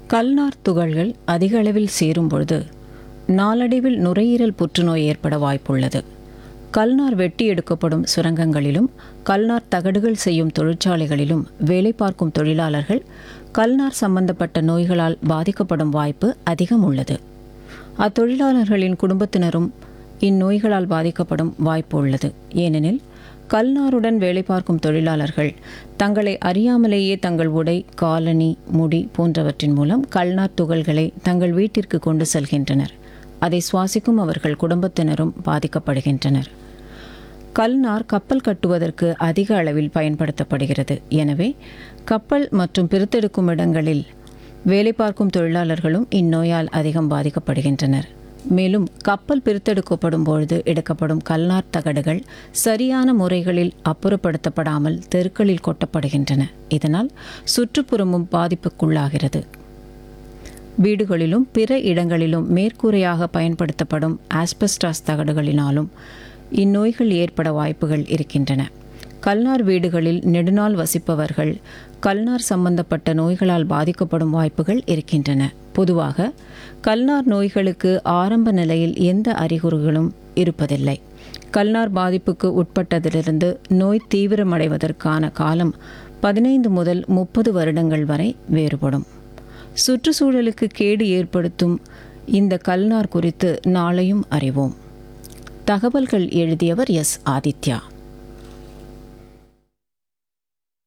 கல்நார் துகள்கள் அதிக அளவில் சேரும் பொழுது நாளடைவில் நுரையீரல் புற்றுநோய் ஏற்பட வாய்ப்புள்ளது கல்நார் வெட்டி எடுக்கப்படும் சுரங்கங்களிலும் கல்நார் தகடுகள் செய்யும் தொழிற்சாலைகளிலும் வேலை பார்க்கும் தொழிலாளர்கள் கல்நார் சம்பந்தப்பட்ட நோய்களால் பாதிக்கப்படும் வாய்ப்பு அதிகம் உள்ளது அத்தொழிலாளர்களின் குடும்பத்தினரும் இந்நோய்களால் பாதிக்கப்படும் வாய்ப்பு உள்ளது ஏனெனில் கல்நாருடன் வேலை பார்க்கும் தொழிலாளர்கள் தங்களை அறியாமலேயே தங்கள் உடை காலணி முடி போன்றவற்றின் மூலம் கல்நார் துகள்களை தங்கள் வீட்டிற்கு கொண்டு செல்கின்றனர் அதை சுவாசிக்கும் அவர்கள் குடும்பத்தினரும் பாதிக்கப்படுகின்றனர் கல்நார் கப்பல் கட்டுவதற்கு அதிக அளவில் பயன்படுத்தப்படுகிறது எனவே கப்பல் மற்றும் பிரித்தெடுக்கும் இடங்களில் வேலை பார்க்கும் தொழிலாளர்களும் இந்நோயால் அதிகம் பாதிக்கப்படுகின்றனர் மேலும் கப்பல் பிரித்தெடுக்கப்படும் பொழுது எடுக்கப்படும் கல்நார் தகடுகள் சரியான முறைகளில் அப்புறப்படுத்தப்படாமல் தெருக்களில் கொட்டப்படுகின்றன இதனால் சுற்றுப்புறமும் பாதிப்புக்குள்ளாகிறது வீடுகளிலும் பிற இடங்களிலும் மேற்கூரையாக பயன்படுத்தப்படும் ஆஸ்பெஸ்டாஸ் தகடுகளினாலும் இந்நோய்கள் ஏற்பட வாய்ப்புகள் இருக்கின்றன கல்நார் வீடுகளில் நெடுநாள் வசிப்பவர்கள் கல்நார் சம்பந்தப்பட்ட நோய்களால் பாதிக்கப்படும் வாய்ப்புகள் இருக்கின்றன பொதுவாக கல்நார் நோய்களுக்கு ஆரம்ப நிலையில் எந்த அறிகுறிகளும் இருப்பதில்லை கல்நார் பாதிப்புக்கு உட்பட்டதிலிருந்து நோய் தீவிரமடைவதற்கான காலம் பதினைந்து முதல் முப்பது வருடங்கள் வரை வேறுபடும் சுற்றுச்சூழலுக்கு கேடு ஏற்படுத்தும் இந்த கல்நார் குறித்து நாளையும் அறிவோம் தகவல்கள் எழுதியவர் எஸ் ஆதித்யா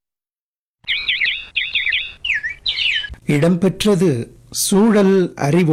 இடம்பெற்றது சூழல் அறிவு